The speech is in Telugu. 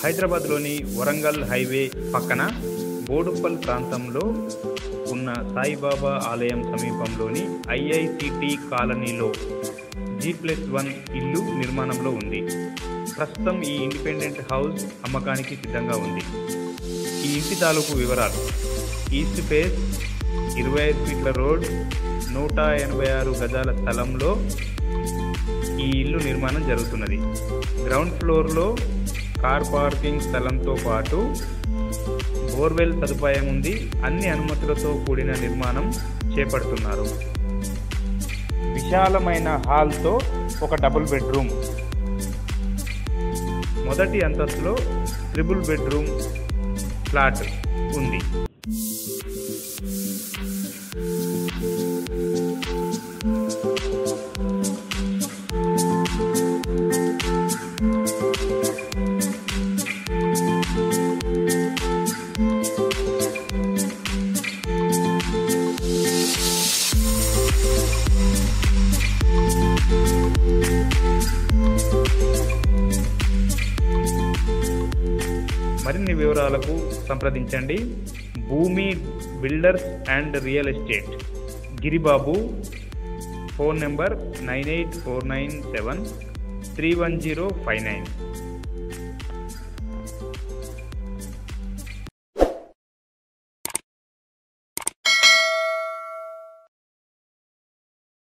హైదరాబాద్లోని వరంగల్ హైవే పక్కన బోడుప్పల్ ప్రాంతంలో ఉన్న సాయిబాబా ఆలయం సమీపంలోని ఐఐసిటి కాలనీలో జీ ప్లస్ వన్ ఇల్లు నిర్మాణంలో ఉంది ప్రస్తుతం ఈ ఇండిపెండెంట్ హౌస్ అమ్మకానికి సిద్ధంగా ఉంది ఈ ఇంటి తాలూకు వివరాలు ఈస్ట్ ఫేస్ ఇరవై ఐదు ఫీట్ల రోడ్ నూట ఎనభై ఆరు గజాల స్థలంలో ఈ ఇల్లు నిర్మాణం జరుగుతున్నది గ్రౌండ్ ఫ్లోర్లో కార్ పార్కింగ్ స్థలంతో పాటు బోర్వెల్ సదుపాయం ఉంది అన్ని అనుమతులతో కూడిన నిర్మాణం చేపడుతున్నారు విశాలమైన హాల్తో ఒక డబుల్ బెడ్రూమ్ మొదటి అంతస్తులో ట్రిపుల్ బెడ్రూమ్ ఫ్లాట్ ఉంది మరిన్ని వివరాలకు సంప్రదించండి Bhoomi builders and real estate Giribabu phone number nine eight four nine seven three one zero five nine